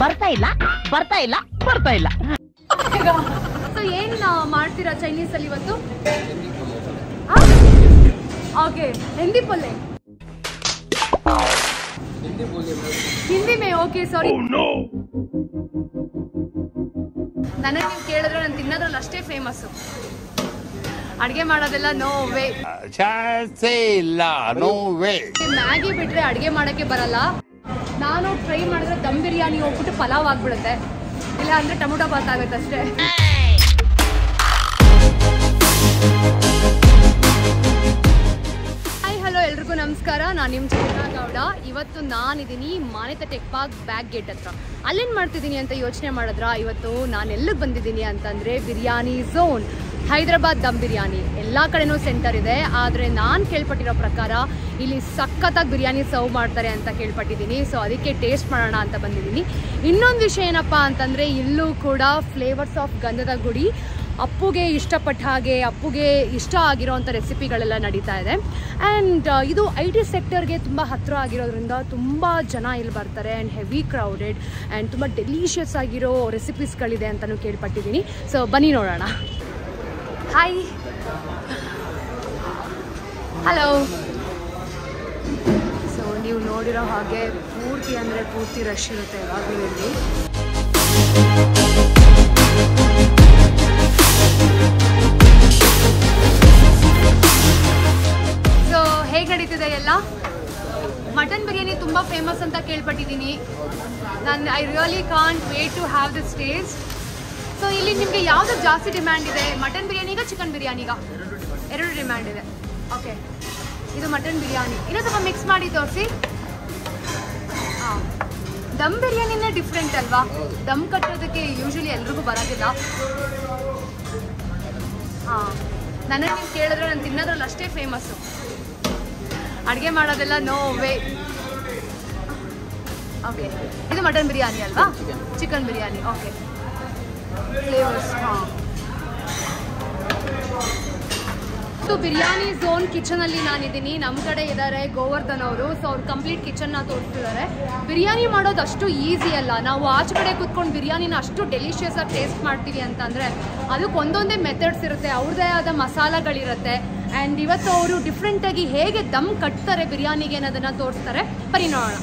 ಬರ್ತಾ ಇಲ್ಲ ಬರ್ತಾ ಇಲ್ಲ ಬರ್ತಾ ಇಲ್ಲ ಸೊ ಏನ್ ಮಾಡ್ತೀರಾ ಚೈನೀಸ್ ಅಲ್ಲಿ ಇವತ್ತು ಓಕೆ ಹಿಂದಿ ಪಲ್ಲೆ ಹಿಂದಿ ಮೇ ಓಕೆ ಸಾರಿ ನನಗೆ ನೀವು ಕೇಳಿದ್ರೆ ನಾನು ತಿನ್ನೋದ್ರಲ್ಲಿ ಅಷ್ಟೇ ಫೇಮಸ್ಸು ಅಡುಗೆ ಮಾಡೋದೆಲ್ಲ ನೋ ವೇ ಚಾನ್ಸೇ ಇಲ್ಲ ನೋ ವೇ ಮ್ಯಾಗಿ ಬಿಟ್ರೆ ಅಡುಗೆ ಮಾಡೋಕ್ಕೆ ಬರಲ್ಲ ನಾನು ಟ್ರೈ ಮಾಡಿದ್ರೆ ದಮ್ ಬಿರಿಯಾನಿ ಹೋಗ್ಬಿಟ್ಟು ಪಲಾವ್ ಆಗ್ಬಿಡುತ್ತೆ ಇಲ್ಲ ಅಂದ್ರೆ ಟೊಮೊಟೊ ಬಾತ್ ಆಗುತ್ತೆ ಅಷ್ಟೇ ಹಾಯ್ ಹಲೋ ಎಲ್ರಿಗೂ ನಮಸ್ಕಾರ ನಾನು ನಿಮ್ಮ ಚಂದ್ರಾ ಗೌಡ ಇವತ್ತು ನಾನಿದ್ದೀನಿ ಮಾನ್ಯತೆ ಟೆಕ್ ಪಾರ್ಕ್ ಬ್ಯಾಕ್ ಗೇಟ್ ಹತ್ರ ಅಲ್ಲೇನು ಮಾಡ್ತಿದ್ದೀನಿ ಅಂತ ಯೋಚನೆ ಮಾಡಿದ್ರ ಇವತ್ತು ನಾನು ಎಲ್ಲಿಗೆ ಬಂದಿದ್ದೀನಿ ಅಂತಂದರೆ ಬಿರಿಯಾನಿ ಝೋನ್ ಹೈದರಾಬಾದ್ ದಮ್ ಬಿರಿಯಾನಿ ಎಲ್ಲ ಕಡೆನೂ ಸೆಂಟರ್ ಇದೆ ಆದರೆ ನಾನು ಕೇಳ್ಪಟ್ಟಿರೋ ಪ್ರಕಾರ ಇಲ್ಲಿ ಸಖತ್ತಾಗಿ ಬಿರಿಯಾನಿ ಸರ್ವ್ ಮಾಡ್ತಾರೆ ಅಂತ ಕೇಳ್ಪಟ್ಟಿದ್ದೀನಿ ಸೊ ಅದಕ್ಕೆ ಟೇಸ್ಟ್ ಮಾಡೋಣ ಅಂತ ಬಂದಿದ್ದೀನಿ ಇನ್ನೊಂದು ವಿಷಯ ಏನಪ್ಪ ಅಂತಂದರೆ ಇಲ್ಲೂ ಕೂಡ ಫ್ಲೇವರ್ಸ್ ಆಫ್ ಗಂಧದ ಗುಡಿ ಅಪ್ಪುಗೆ ಇಷ್ಟಪಟ್ಟ ಹಾಗೆ ಅಪ್ಪುಗೆ ಇಷ್ಟ ಆಗಿರೋವಂಥ ರೆಸಿಪಿಗಳೆಲ್ಲ ನಡೀತಾ ಇದೆ ಆ್ಯಂಡ್ ಇದು ಐ ಟಿ ಸೆಕ್ಟರ್ಗೆ ತುಂಬ ಹತ್ತಿರ ಆಗಿರೋದ್ರಿಂದ ತುಂಬ ಜನ ಇಲ್ಲಿ ಬರ್ತಾರೆ ಆ್ಯಂಡ್ ಹೆವಿ ಕ್ರೌಡೆಡ್ ಆ್ಯಂಡ್ ತುಂಬ ಡೆಲಿಷಿಯಸ್ ಆಗಿರೋ ರೆಸಿಪೀಸ್ಗಳಿದೆ ಅಂತಲೂ ಕೇಳ್ಪಟ್ಟಿದ್ದೀನಿ ಸೊ ಬನ್ನಿ ನೋಡೋಣ ಹಾಯ್ ಹಲೋ ಸೊ ನೀವು ನೋಡಿರೋ ಹಾಗೆ ಪೂರ್ತಿ ಅಂದರೆ ಪೂರ್ತಿ ರಶ್ ಇರುತ್ತೆ ಯಾವಾಗಲೂ ಇಲ್ಲಿ ಸೊ ಹೇಗೆ ನಡೀತಿದೆ ಎಲ್ಲ ಮಟನ್ ಬಿರಿಯಾನಿ ತುಂಬ ಫೇಮಸ್ ಅಂತ ಕೇಳ್ಪಟ್ಟಿದ್ದೀನಿ ನಾನು I really can't wait to have this taste so ಇಲ್ಲಿ ನಿಮಗೆ ಯಾವುದು ಜಾಸ್ತಿ ಡಿಮ್ಯಾಂಡ್ ಇದೆ ಮಟನ್ ಬಿರಿಯಾನಿಗ ಚಿಕನ್ ಬಿರಿಯಾನಿಗ ಎರಡು ಡಿಮ್ಯಾಂಡ್ ಇದೆ ಓಕೆ ಇದು ಮಟನ್ ಬಿರಿಯಾನಿ ಇನ್ನೂ ಸ್ವಲ್ಪ ಮಿಕ್ಸ್ ಮಾಡಿ ತೋರಿಸಿ ಹಾಂ ದಮ್ ಬಿರಿಯಾನಿನೇ ಡಿಫ್ರೆಂಟ್ ಅಲ್ವಾ ದಮ್ ಕಟ್ಟೋದಕ್ಕೆ ಯೂಶಲಿ ಎಲ್ರಿಗೂ ಬರೋದಿಲ್ಲ ಹಾಂ ನನಗೆ ನೀವು ಕೇಳಿದ್ರೆ ನಾನು ತಿನ್ನೋದ್ರಲ್ಲಿ ಅಷ್ಟೇ ಫೇಮಸ್ಸು ಅಡುಗೆ ಮಾಡೋದೆಲ್ಲ ನೋ ವೇ ಓಕೆ ಇದು ಮಟನ್ ಬಿರಿಯಾನಿ ಅಲ್ವಾ ಚಿಕನ್ ಬಿರಿಯಾನಿ ಓಕೆ ಫ್ಲೇವರ್ಸ್ ಹಾಂ ಇದು ಬಿರಿಯಾನಿ ಝೋನ್ ಕಿಚನಲ್ಲಿ ನಾನಿದ್ದೀನಿ ನಮ್ಮ ಕಡೆ ಇದ್ದಾರೆ ಗೋವರ್ಧನ್ ಅವರು ಸೊ ಅವ್ರು ಕಂಪ್ಲೀಟ್ ಕಿಚನ್ನ ತೋರಿಸ್ತಿದ್ದಾರೆ ಬಿರಿಯಾನಿ ಮಾಡೋದು ಅಷ್ಟು ಈಸಿ ಅಲ್ಲ ನಾವು ಆಚೆ ಕಡೆ ಕೂತ್ಕೊಂಡು ಬಿರಿಯಾನಿನ ಅಷ್ಟು ಡೆಲಿಷಿಯಸ್ ಆಗಿ ಟೇಸ್ಟ್ ಮಾಡ್ತೀವಿ ಅಂತಂದರೆ ಅದಕ್ಕೆ ಒಂದೊಂದೇ ಮೆಥಡ್ಸ್ ಇರುತ್ತೆ ಅವ್ರದ್ದೇ ಆದ ಮಸಾಲಗಳಿರುತ್ತೆ ಆ್ಯಂಡ್ ಇವತ್ತು ಅವರು ಡಿಫ್ರೆಂಟಾಗಿ ಹೇಗೆ ದಮ್ ಕಟ್ತಾರೆ ಬಿರಿಯಾನಿಗೆ ಅನ್ನೋದನ್ನು ತೋರಿಸ್ತಾರೆ ಬರೀ ನೋಡೋಣ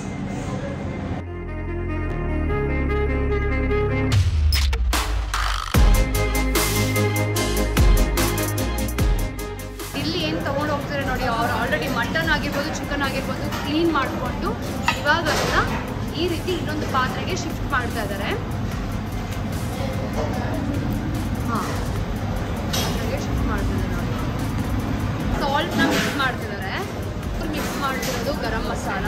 ಇಲ್ಲಿ ಏನು ತೊಗೊಂಡು ಹೋಗ್ತಾರೆ ನೋಡಿ ಅವ್ರು ಆಲ್ರೆಡಿ ಮಟನ್ ಆಗಿರ್ಬೋದು ಚಿಕನ್ ಆಗಿರ್ಬೋದು ಕ್ಲೀನ್ ಮಾಡಿಕೊಂಡು ಇವಾಗ ಅದನ್ನ ಈ ರೀತಿ ಇನ್ನೊಂದು ಪಾತ್ರೆಗೆ ಶಿಫ್ಟ್ ಮಾಡ್ತಾ ಇದ್ದಾರೆ ಹಾಂ ಪಾತ್ರೆಗೆ ಶಿಫ್ಟ್ ಮಾಡ್ತಿದ್ದಾರೆ ನೋಡಿ ಸಾಲ್ಟ್ನ ಮಿಕ್ಸ್ ಮಾಡ್ತಿದ್ದಾರೆ ಮಿಕ್ಸ್ ಮಾಡ್ತಿರೋದು ಗರಂ ಮಸಾಲ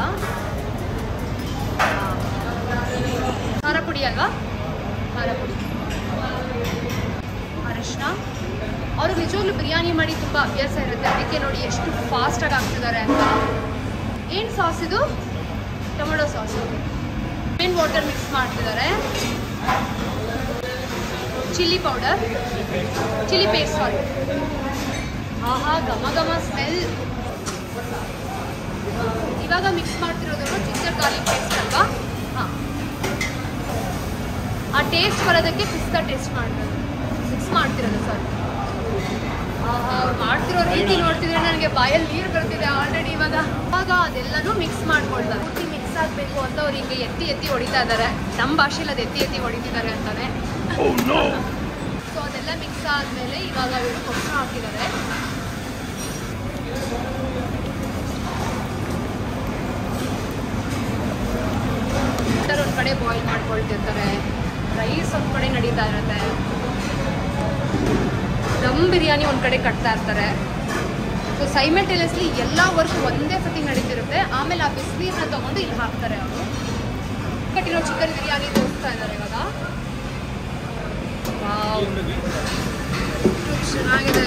ಹಾ. ಖಾರ ಪುಡಿ ಅಲ್ವಾ ಖಾರ ಪುಡಿ ಅರಿಶಿನ ಅವರು ನಿಜವಾಗ್ಲೂ ಬಿರಿಯಾನಿ ಮಾಡಿ ತುಂಬ ಅಭ್ಯಾಸ ಇರುತ್ತೆ ಅದಕ್ಕೆ ನೋಡಿ ಎಷ್ಟು ಫಾಸ್ಟಾಗಿ ಆಗ್ತಿದ್ದಾರೆ ಅಂತ ಏನು ಸಾಸ್ ಇದು tomato sauce plain water mix ಮಾಡ್ತಿದ್ದಾರೆ chilli powder chilli paste sorry ಆಹಾ ಘಮ ಘಮ ಸ್ಮೆಲ್ ಇವಾಗ ಮಿಕ್ಸ್ ಮಾಡ್ತಿರೋದು ಜಿಂಜರ್ ಗಾರ್ಲಿಕ್ ಪೇಸ್ಟ್ ಅಲ್ವಾ ಹಾಂ ಆ ಟೇಸ್ಟ್ ಬರೋದಕ್ಕೆ ಪಿಸ್ತಾ ಟೇಸ್ಟ್ ಮಾಡ್ತಿರೋದು ಮಿಕ್ಸ್ ಮಾಡ್ತಿರೋದು ಸಾರಿ ಆಹಾ, ಅವ್ರು ಮಾಡ್ತಿರೋ ರೀತಿ ನೋಡ್ತಿದ್ರೆ ನನಗೆ ಬಾಯಲ್ಲಿ ನೀರು ಬರ್ತಿದೆ ಆಲ್ರೆಡಿ ಇವಾಗ ಇವಾಗ ಅದೆಲ್ಲನೂ ಮಿಕ್ಸ್ ಮಾಡ್ಕೊಳ್ತಾರೆ ಪೂರ್ತಿ ಮಿಕ್ಸ್ ಆಗಬೇಕು ಅಂತ ಅವ್ರು ಹಿಂಗೆ ಎತ್ತಿ ಎತ್ತಿ ಹೊಡಿತಾ ಇದ್ದಾರೆ ನಮ್ಮ ಭಾಷೆಲಿ ಅದು ಎತ್ತಿ ಎತ್ತಿ ಹೊಡಿತಿದ್ದಾರೆ ಅಂತಾನೆ ಸೊ ಅದೆಲ್ಲ ಮಿಕ್ಸ್ ಆದಮೇಲೆ ಇವಾಗ ಇವರು ಮೊಸರು ಹಾಕಿದ್ದಾರೆ ವಾಟರ್ ಒಂದು ಕಡೆ ಬಾಯ್ಲ್ ಮಾಡ್ಕೊಳ್ತಿರ್ತಾರೆ ರೈಸ್ ಒಂದು ಕಡೆ ನಡೀತಾ ಇರುತ್ತೆ ದಮ್ ಬಿರಿಯಾನಿ ಒಂದು ಕಡೆ ಕಟ್ತಾ ಇರ್ತಾರೆ ಸೊ ಸೈಮೆಂಟೇನಿಯಸ್ಲಿ ಎಲ್ಲ ವರ್ಕ್ ಒಂದೇ ಸತಿ ನಡೀತಿರುತ್ತೆ ಆಮೇಲೆ ಆ ಬಿಸಿನೀರನ್ನ ತಗೊಂಡು ಇಲ್ಲಿ ಹಾಕ್ತಾರೆ ಅವರು ಕಟ್ಟಿರೋ ಚಿಕನ್ ಬಿರಿಯಾನಿ ತೋರಿಸ್ತಾ ಇದ್ದಾರೆ ಇವಾಗ ವಾವ್. ಎಷ್ಟು ಚೆನ್ನಾಗಿದೆ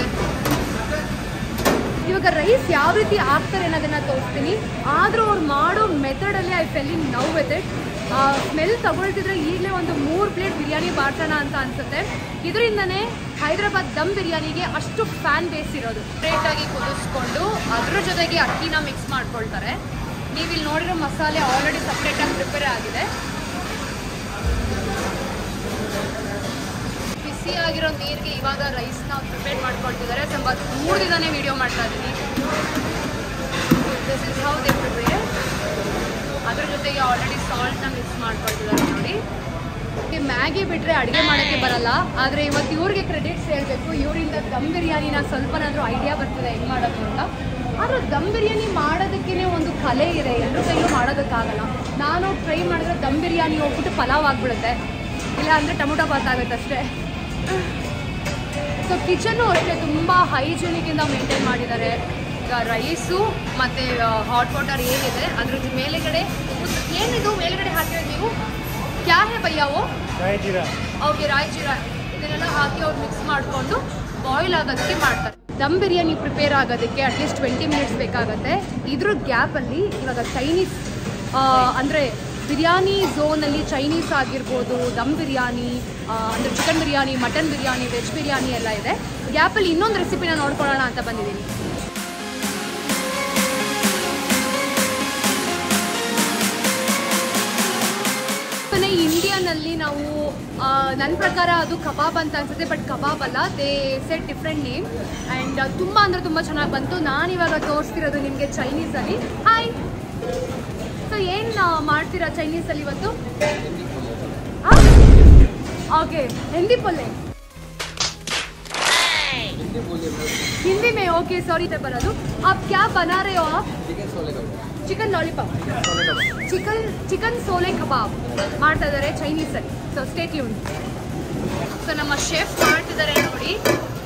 ಇವಾಗ ರೈಸ್ ಯಾವ ರೀತಿ ಹಾಕ್ತಾರೆ ಅನ್ನೋದನ್ನ ತೋರಿಸ್ತೀನಿ ಆದರೂ ಅವ್ರು ಮಾಡೋ ಮೆಥಡಲ್ಲಿ I fell in now with it smell ತಗೊಳ್ತಿದ್ರೆ ಈಗಲೇ ಒಂದು ಮೂರು ಪ್ಲೇಟ್ ಬಿರಿಯಾನಿ ಬಾರ್ಸೋಣ ಅಂತ ಅನ್ಸುತ್ತೆ ಇದರಿಂದನೇ ಹೈದರಾಬಾದ್ ದಮ್ ಬಿರಿಯಾನಿಗೆ ಅಷ್ಟು ಫ್ಯಾನ್ ಬೇಸ್ ಇರೋದು ಸ್ಟ್ರೇಟಾಗಿ ಕುದಿಸ್ಕೊಂಡು ಅದ್ರ ಜೊತೆಗೆ ಅಕ್ಕಿನ ಮಿಕ್ಸ್ ಮಾಡ್ಕೊಳ್ತಾರೆ ನೀವು ಇಲ್ಲಿ ನೋಡಿರೋ ಮಸಾಲೆ ಆಲ್ರೆಡಿ ಸಪ್ರೇಟಾಗಿ ಪ್ರಿಪೇರ್ ಆಗಿದೆ ಬಿಸಿ ಆಗಿರೋ ನೀರಿಗೆ ಇವಾಗ ರೈಸ್ನ ಪ್ರಿಪೇರ್ ಮಾಡ್ಕೊಳ್ತಿದ್ದಾರೆ ಸ್ವಲ್ಪ ಮೂರು ದಿನನೇ ವಿಡಿಯೋ ಮಾಡ್ತಾ ಇದ್ದೀನಿ this is how they prepare ಅದ್ರ ಜೊತೆಗೆ ಆಲ್ರೆಡಿ ಸಾಲ್ಟ್ನ ಮಿಕ್ಸ್ ಮಾಡ್ಕೊಳ್ತಿದ್ದಾರೆ ನೋಡಿ ಈ ಮ್ಯಾಗಿ ಬಿಟ್ಟರೆ ಅಡುಗೆ ಮಾಡೋಕ್ಕೆ ಬರಲ್ಲ ಆದರೆ ಇವತ್ತು ಇವ್ರಿಗೆ ಕ್ರೆಡಿಟ್ಸ್ ಹೇಳಬೇಕು ಇವರಿಂದ ದಮ್ ಬಿರಿಯಾನಿನ ಸ್ವಲ್ಪನಾದರೂ ಐಡಿಯಾ ಬರ್ತದೆ ಹೆಂಗೆ ಮಾಡೋದು ಅಂತ ಆದರೆ ದಮ್ ಬಿರಿಯಾನಿ ಮಾಡೋದಕ್ಕೇ ಒಂದು ಕಲೆ ಇದೆ ಎಲ್ಲರೂ ಕೈಲೂ ಮಾಡೋದಕ್ಕಾಗಲ್ಲ ನಾನು ಟ್ರೈ ಮಾಡಿದ್ರೆ ದಮ್ ಬಿರಿಯಾನಿ ಹೋಗ್ಬಿಟ್ಟು ಪಲಾವ್ ಆಗಿಬಿಡುತ್ತೆ ಇಲ್ಲ ಅಂದರೆ ಟೊಮೊಟೊ ಬಾತ್ ಆಗುತ್ತೆ ಅಷ್ಟೇ ಸೊ ಕಿಚನ್ನು ಅಷ್ಟೇ ತುಂಬ ಹೈಜಿನಿಕಿಂದ ಮೇಂಟೈನ್ ಮಾಡಿದ್ದಾರೆ ಈಗ ರೈಸು ಮತ್ತು ಹಾಟ್ ವಾಟರ್ ಏನಿದೆ ಅದ್ರ ಮೇಲೆಗಡೆ ಏನಿದು ಮೇಲ್ಗಡೆ ಹಾಕಿರೋದು ನೀವು ಕ್ಯಾ ಹೇ ಭಯ್ಯಾವು ಓಕೆ ರಾಯ್ ಜೀರಾ ಇದನ್ನೆಲ್ಲ ಹಾಕಿ ಅವ್ರು ಮಿಕ್ಸ್ ಮಾಡಿಕೊಂಡು ಬಾಯ್ಲ್ ಆಗೋದಕ್ಕೆ ಮಾಡ್ತಾರೆ ದಮ್ ಬಿರಿಯಾನಿ ಪ್ರಿಪೇರ್ ಆಗೋದಕ್ಕೆ ಅಟ್ಲೀಸ್ಟ್ ಟ್ವೆಂಟಿ ಮಿನಿಟ್ಸ್ ಬೇಕಾಗುತ್ತೆ ಇದ್ರ ಗ್ಯಾಪಲ್ಲಿ ಇವಾಗ ಚೈನೀಸ್ ಅಂದರೆ ಬಿರಿಯಾನಿ ಝೋನಲ್ಲಿ ಚೈನೀಸ್ ಆಗಿರ್ಬೋದು ದಮ್ ಬಿರಿಯಾನಿ ಅಂದರೆ chicken biryani mutton biryani veg biryani ಎಲ್ಲ ಇದೆ ಗ್ಯಾಪಲ್ಲಿ ಇನ್ನೊಂದು ರೆಸಿಪಿನ ನೋಡ್ಕೊಳ್ಳೋಣ ಅಂತ ಬಂದಿದ್ದೀನಿ ಇಂಡಿಯಾನಲ್ಲಿ ನಾವು ನನ್ನ ಪ್ರಕಾರ ಅದು ಕಬಾಬ್ ಅಂತ ಅನ್ಸುತ್ತೆ ಬಟ್ ಕಬಾಬ್ ಅಲ್ಲ they set different name and ತುಂಬ ಅಂದರೆ ತುಂಬ ಚೆನ್ನಾಗಿ ಬಂತು ನಾನಿವಾಗ ತೋರಿಸ್ತಿರೋದು ನಿಮಗೆ ಚೈನೀಸಲ್ಲಿ ಹಾಯ್ ಸೊ ಏನು ಮಾಡ್ತೀರಾ ಚೈನೀಸಲ್ಲಿ ಇವತ್ತು ಓಕೆ ಹಿಂದಿ ಪೊಲ್ಲೆ हिंदी में ओके सॉरी से बना दूँ आप क्या बना रहे हो आप ಚಿಕನ್ ಲಾಲಿಪಾಪ್ ಚಿಕನ್ ಚಿಕನ್ ಸೋಲೆ ಕಬಾಬ್ ಮಾಡ್ತಾ ಇದ್ದಾರೆ ಚೈನೀಸಲ್ಲಿ ಸೊ ಸ್ಟೇಟ್ ಯೂನ್ ಸೊ ನಮ್ಮ ಶೆಫ್ ಮಾಡ್ತಿದ್ದಾರೆ ನೋಡಿ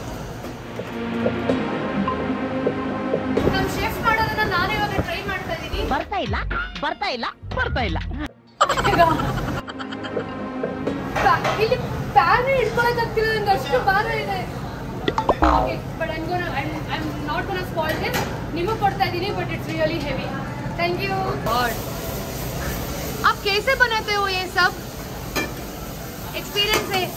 ನಮ್ಮ ಶೆಫ್ ಮಾಡೋದನ್ನ ನಾನು ಇವಾಗ ಟ್ರೈ ಮಾಡ್ತಾ ಇದ್ದೀನಿ ಬರ್ತಾ ಇಲ್ಲ ಬರ್ತಾ ಇಲ್ಲ ಬರ್ತಾ ಇಲ್ಲ ಇಲ್ಲಿ ಪ್ಯಾನ್ ಇಟ್ಕೊಳಕ್ಕಾಗ್ತಿಲ್ಲ ನಂಗೆ ಅಷ್ಟು ಭಾರ ಇದೆ okay but I'm gonna I'm I'm not gonna spoil this ನಿಮಗೆ ಕೊಡ್ತಾ ಇದ್ದೀನಿ but it's really heavy thank you god आप कैसे बनाते हो ये सब एक्सपीरियंस है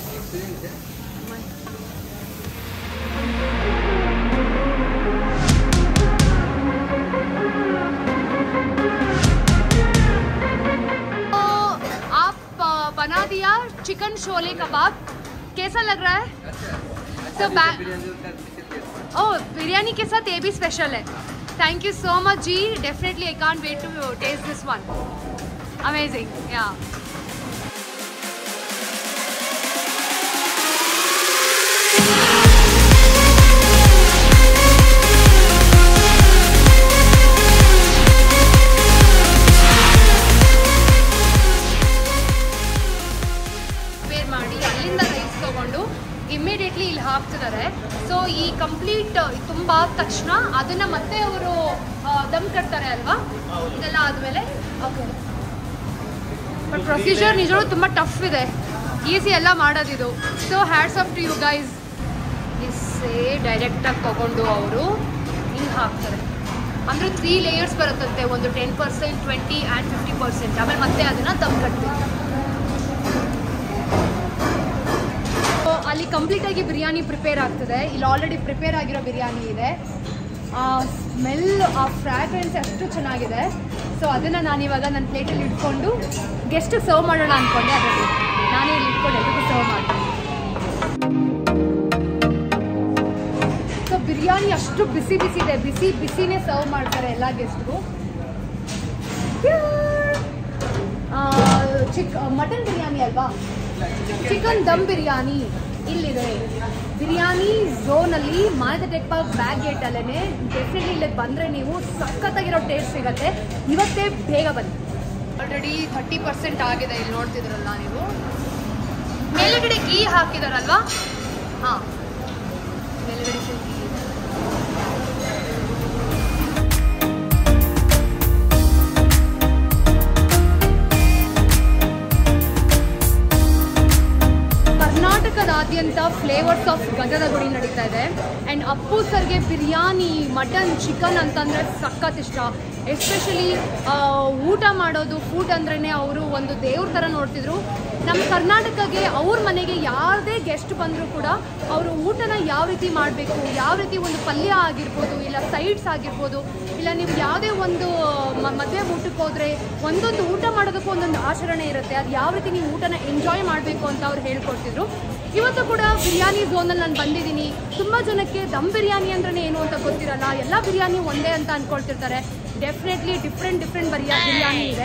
तो आप अ, बना दिया चिकन शोले कबाब कैसा लग रहा है तो ओ बिरयानी के साथ ये भी स्पेशल है thank you so much ji definitely I can't wait to taste this one amazing या ಪ್ರಿಪೇರ್ ಮಾಡಿ ಅಲ್ಲಿಂದ ರೈಸ್ ತಗೊಂಡು ಇಮ್ಮಿಡಿಯೇಟ್ಲಿ ಇಲ್ಲಿ ಹಾಕ್ತಿದ್ದಾರೆ ಸೊ ಈ ಕಂಪ್ಲೀಟ್ ತುಂಬ ಆದ ತಕ್ಷಣ ಅದನ್ನ ಮತ್ತೆ ಅವರು ದಮ್ ಕಟ್ತಾರೆ ಅಲ್ವಾ ಇದೆಲ್ಲ ಆದಮೇಲೆ ಓಕೆ ಬಟ್ ಪ್ರೊಸೀಜರ್ ನಿಜವೂ ತುಂಬ ಟಫ್ ಇದೆ ಈಸಿ ಎಲ್ಲ ಮಾಡೋದಿದು so hats of to you guys ಇಸ್ಸೇ ಡೈರೆಕ್ಟಾಗಿ ತಗೊಂಡು ಅವರು ಹಿಂಗೆ ಹಾಕ್ತಾರೆ ಅಂದರೆ ತ್ರೀ ಲೇಯರ್ಸ್ ಬರುತ್ತಂತೆ ಒಂದು ten percent twenty and fifty percent ಆಮೇಲೆ ಮತ್ತೆ ಅದನ್ನು ದಮ್ ಕಟ್ಬೇಕು So, ಅಲ್ಲಿ ಕಂಪ್ಲೀಟ್ ಆಗಿ ಬಿರಿಯಾನಿ ಪ್ರಿಪೇರ್ ಆಗ್ತದೆ ಇಲ್ಲಿ ಆಲ್ರೆಡಿ ಪ್ರಿಪೇರ್ ಆಗಿರೋ ಬಿರಿಯಾನಿ ಇದೆ ಆ ಸ್ಮೆಲ್ ಆ ಫ್ರಾಗ್ರೆನ್ಸ್ ಅಷ್ಟು ಚೆನ್ನಾಗಿದೆ ಸೊ ಅದನ್ನು ನಾನು ಇವಾಗ ನನ್ನ ಪ್ಲೇಟಲ್ಲಿ ಇಟ್ಕೊಂಡು ಗೆಸ್ಟ್ ಸರ್ವ್ ಮಾಡೋಣ ಅಂದ್ಕೊಂಡೆ ಅದರಲ್ಲಿ ನಾನೇ ಇಲ್ಲಿ ಇಟ್ಕೊಂಡು ಎಲ್ರಿಗೂ ಸರ್ವ್ ಮಾಡ್ತೀನಿ ಸೊ ಬಿರಿಯಾನಿ ಅಷ್ಟು ಬಿಸಿ ಬಿಸಿ ಇದೆ ಬಿಸಿ ಬಿಸಿನೇ ಸರ್ವ್ ಮಾಡ್ತಾರೆ ಎಲ್ಲ ಗೆಸ್ಟ್ಗೂ ಚಿಕ್ ಮಟನ್ ಬಿರಿಯಾನಿ ಅಲ್ವಾ ಚಿಕನ್ ದಮ್ ಬಿರಿಯಾನಿ ಇಲ್ಲಿದೆ ಬಿರಿಯಾನಿ ಝೋನಲ್ಲಿ ಮಾನದ ಟೆಕ್ ಬ್ಯಾಕ್ ಗೇಟ್ ಅಲ್ಲೇ ಡೆಫಿನೆಟ್ಲಿ ಇಲ್ಲಿಗೆ ಬಂದರೆ ನೀವು ಸಖತ್ತಾಗಿರೋ ಟೇಸ್ಟ್ ಸಿಗುತ್ತೆ ಇವತ್ತೇ ಬೇಗ ಬನ್ನಿ ಆಲ್ರೆಡಿ ಥರ್ಟಿ ಪರ್ಸೆಂಟ್ ಆಗಿದೆ ಇಲ್ಲಿ ನೋಡ್ತಿದ್ರಲ್ಲ ನೀವು ಮೇಲ್ಗಡೆ ಗೀ ಹಾಕಿದಾರಲ್ವಾ ಹಾಂ ಮೇಲ್ಗಡೆ full ghee ಇದೆ. ಕರ್ನಾಟಕದಾದ್ಯಂತ ಫ್ಲೇವರ್ಸ್ ಆಫ್ ಗದದ ಗುಡಿ ನಡೀತಾ ಇದೆ ಆ್ಯಂಡ್ ಅಪ್ಪು ಸರ್ಗೆ ಬಿರಿಯಾನಿ ಮಟನ್ ಚಿಕನ್ ಅಂತಂದರೆ ಸಖತ್ ಇಷ್ಟ ಎಸ್ಪೆಷಲಿ ಊಟ ಮಾಡೋದು ಫುಡ್ ಅಂದ್ರೇ ಅವರು ಒಂದು ದೇವ್ರ ಥರ ನೋಡ್ತಿದ್ರು ನಮ್ಮ ಕರ್ನಾಟಕಗೆ ಅವ್ರ ಮನೆಗೆ ಯಾವುದೇ ಗೆಸ್ಟ್ ಬಂದರೂ ಕೂಡ ಅವರು ಊಟನ ಯಾವ ರೀತಿ ಮಾಡಬೇಕು ಯಾವ ರೀತಿ ಒಂದು ಪಲ್ಯ ಆಗಿರ್ಬೋದು ಇಲ್ಲ ಸೈಡ್ಸ್ ಆಗಿರ್ಬೋದು ಇಲ್ಲ ನೀವು ಯಾವುದೇ ಒಂದು ಮ- ಮದುವೆ ಊಟಕ್ಕೆ ಹೋದರೆ ಒಂದೊಂದು ಊಟ ಮಾಡೋದಕ್ಕೂ ಒಂದೊಂದು ಆಚರಣೆ ಇರುತ್ತೆ ಅದು ಯಾವ ರೀತಿ ನೀವು ಊಟನ ಎಂಜಾಯ್ ಮಾಡಬೇಕು ಅಂತ ಅವ್ರು ಹೇಳ್ಕೊಡ್ತಿದ್ರು ಇವತ್ತು ಕೂಡ ಬಿರಿಯಾನಿ ಝೋನಲ್ಲಿ ನಾನು ಬಂದಿದ್ದೀನಿ ತುಂಬ ಜನಕ್ಕೆ ದಮ್ ಬಿರಿಯಾನಿ ಅಂದ್ರೆ ಏನು ಅಂತ ಗೊತ್ತಿರಲ್ಲ ಎಲ್ಲ ಬಿರಿಯಾನಿ ಒಂದೇ ಅಂತ ಅನ್ಕೊಳ್ತಿರ್ತಾರೆ ಡೆಫಿನೆಟ್ಲಿ ಡಿಫ್ರೆಂಟ್ ಡಿಫ್ರೆಂಟ್ ಬರಿಯಾ ಬಿರಿಯಾನಿ ಇದೆ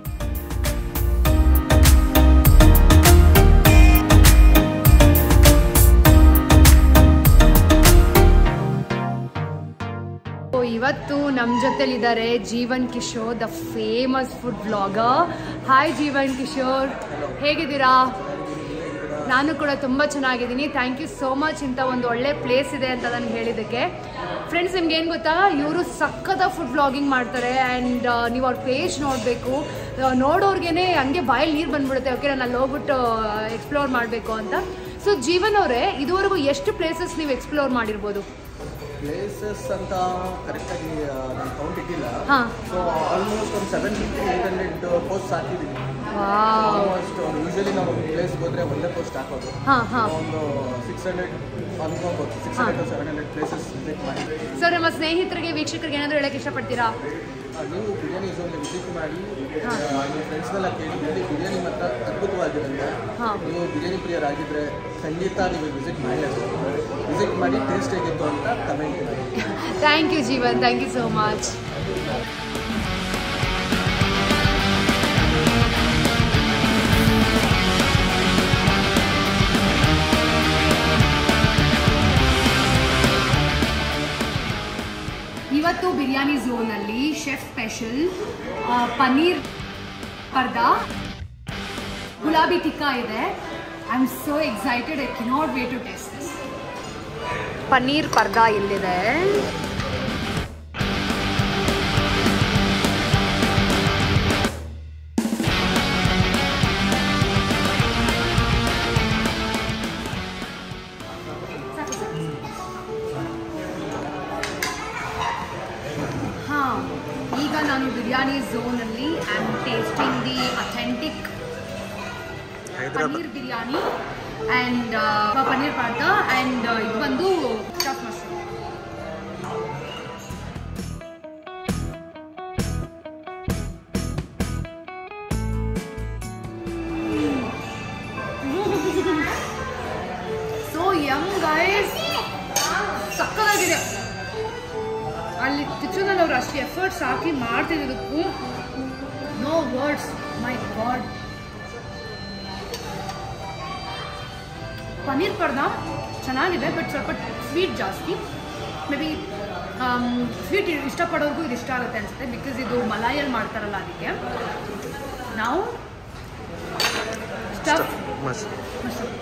ಓ, ಇವತ್ತು ನಮ್ಮ ಜೊತೆಲಿದ್ದಾರೆ Jeevan Kishore the famous food blogger hi Jeevan Kishore ಹೇಗಿದ್ದೀರಾ ನಾನು ಕೂಡ ತುಂಬ ಚೆನ್ನಾಗಿದ್ದೀನಿ ಥ್ಯಾಂಕ್ ಯು ಸೋ ಮಚ್ ಇಂಥ ಒಂದು ಒಳ್ಳೆ ಪ್ಲೇಸ್ ಇದೆ ಅಂತ ನನಗೆ ಹೇಳಿದ್ದಕ್ಕೆ ಫ್ರೆಂಡ್ಸ್ ನಿಮ್ಗೆ ಏನು ಗೊತ್ತಾ ಇವರು ಸಖತ್ತ ಫುಡ್ ಬ್ಲಾಗಿಂಗ್ ಮಾಡ್ತಾರೆ ಆ್ಯಂಡ್ ನೀವು ಅವ್ರ ಪೇಜ್ ನೋಡಬೇಕು ನೋಡೋರ್ಗೆ ಹಂಗೆ ಬಾಯಲ್ಲಿ ನೀರು ಬಂದ್ಬಿಡುತ್ತೆ ಓಕೆ ನಾನು ಅಲ್ಲಿ ಹೋಗ್ಬಿಟ್ಟು ಎಕ್ಸ್ಪ್ಲೋರ್ ಮಾಡಬೇಕು ಅಂತ ಸೊ ಜೀವನ್ ಅವರೇ ಇದುವರೆಗೂ ಎಷ್ಟು ಪ್ಲೇಸಸ್ ನೀವು ಎಕ್ಸ್ಪ್ಲೋರ್ ಮಾಡಿರ್ಬೋದು ಪ್ಲೇಸಸ್ ಅಂತ ಕರೆಕ್ಟಾಗಿ ನಾನು ಕೌಂಟ್ ಇಟ್ಟಿಲ್ಲ ಹಾಂ ಸೊ ಆಲ್ಮೋಸ್ಟ್ ಒಂದು seven fifty eight hundred post ಹಾಕಿದ್ದೀನಿ ವಾವ್ ಆಲ್ಮೋಸ್ಟ್ ಯೂಶಲಿ ನಾವು ಒಂದು ಪ್ಲೇಸ್ಗೆ ಹೋದರೆ ಒಂದೇ ಪೋಸ್ಟ್ ಹಾಕೋದು ಹಾಂ ಹಾಂ ಒಂದು ಸಿಕ್ಸ್ ಹಂಡ್ರೆಡ್ ಅನ್ಕೋಬೋದು six hundred to seven hundred places visit ಮಾಡಿ ಸೊ ನಮ್ಮ ಸ್ನೇಹಿತರಿಗೆ ವೀಕ್ಷಕರಿಗೆ ಏನಾದರೂ ಹೇಳಕ್ಕೆ ಇಷ್ಟಪಡ್ತೀರಾ ಆ, ನೀವು ಬಿರಿಯಾನಿ ಝೋನ್ಗೆ ವಿಸಿಟ್ ಮಾಡಿ ಆ, ನಿಮ್ಮ ಫ್ರೆಂಡ್ಸ್ನೆಲ್ಲ ಕೇಳಿ ಇಲ್ಲಿ ಬಿರಿಯಾನಿ ಮಾತ್ರ ಅದ್ಭುತವಾಗಿರುತ್ತೆ ಹಾಂ. ನೀವು ಬಿರಿಯಾನಿ ಪ್ರಿಯರಾಗಿದ್ದರೆ ಖಂಡಿತ ನೀವು ವಿಸಿಟ್ ಮಾಡಲೇಬೇಕು ವಿಸಿಟ್ ಮಾಡಿ ಟೇಸ್ಟ್ ಹೇಗಿತ್ತು ಅಂತ ಕಮೆಂಟ್ ಮಾಡಿ thank you Jeevan thank you so much ಇವತ್ತು ಬಿರಿಯಾನಿ ಝೋನಲ್ಲಿ ಶೆಫ್ ಸ್ಪೆಷಲ್ ಪನ್ನೀರ್ ಪರ್ದಾ ಗುಲಾಬಿ ಟಿಕ್ಕಾ ಇದೆ I am so excited I cannot wait to taste this paneer parda ಇಲ್ಲಿದೆ ಹಾಂ ಈಗ ನಾನು ಬಿರಿಯಾನಿ ಝೋನಲ್ಲಿ I am tasting the authentic paneer biryani and paneer ಪಾರ್ಟ ಆ್ಯಂಡ್ ಇದು ಬಂದು stuff mushroom so yum guys ಸಕ್ಕತ್ತಾಗಿದೆ ಅಲ್ಲಿ ಕಿಚನಲ್ಲಿ ಅವ್ರು ಅಷ್ಟು ಎಫರ್ಟ್ಸ್ ಹಾಕಿ ಮಾಡ್ತಿದ್ದಕ್ಕೂ no words my god paneer ಪರ್ದ ಚೆನ್ನಾಗಿದೆ ಬಟ್ ಸ್ವಲ್ಪ ಸ್ವೀಟ್ ಜಾಸ್ತಿ ಮೇ ಬಿ ಸ್ವೀಟ್ ಇಷ್ಟಪಡೋರ್ಗೂ ಇದು ಇಷ್ಟ ಆಗುತ್ತೆ ಅನ್ಸುತ್ತೆ ಬಿಕಾಸ್ ಇದು ಮಲಾಯಲ್ಲಿ ಮಾಡ್ತಾರಲ್ಲ ಅದಕ್ಕೆ ನಾವು ಸ್ಟಫ್ ಮಶ್ರೂಮ್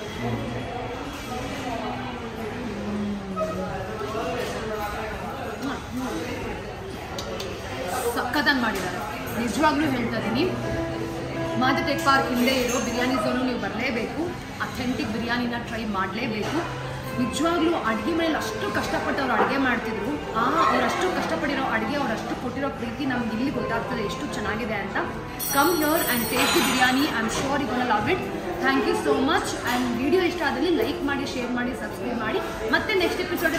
ಸಖತ್ತಾಗಿ ಮಾಡಿದ್ದಾರೆ ನಿಜವಾಗ್ಲೂ ಹೇಳ್ತಾ ಇದ್ದೀನಿ ಮಾದ ಟೆಕ್ ಪಾರ್ಕ್ ಹಿಂದೆ ಇರೋ ಬಿರಿಯಾನಿ ಝೋನು ನೀವು ಬರಲೇಬೇಕು ಅಥೆಂಟಿಕ್ ಬಿರಿಯಾನಿನ ಟ್ರೈ ಮಾಡಲೇಬೇಕು ನಿಜವಾಗ್ಲೂ ಅಡುಗೆ ಮೇಲೆ ಅಷ್ಟು ಕಷ್ಟಪಟ್ಟು ಅವ್ರು ಅಡುಗೆ ಮಾಡ್ತಿದ್ರು ಆ ಅವರಷ್ಟು ಕಷ್ಟಪಟ್ಟಿರೋ ಅಡುಗೆ ಅವರಷ್ಟು ಕೊಟ್ಟಿರೋ ಪ್ರೀತಿ ನಮ್ಗೆ ಇಲ್ಲಿ ಗೊತ್ತಾಗ್ತದೆ ಎಷ್ಟು ಚೆನ್ನಾಗಿದೆ ಅಂತ come here and take the biryani I am sure you gonna love it thank you so much and video ಇಷ್ಟ ಆದಲ್ಲಿ ಲೈಕ್ ಮಾಡಿ ಶೇರ್ ಮಾಡಿ ಸಬ್ಸ್ಕ್ರೈಬ್ ಮಾಡಿ ಮತ್ತೆ ನೆಕ್ಸ್ಟ್ ಎಪಿಸೋಡ್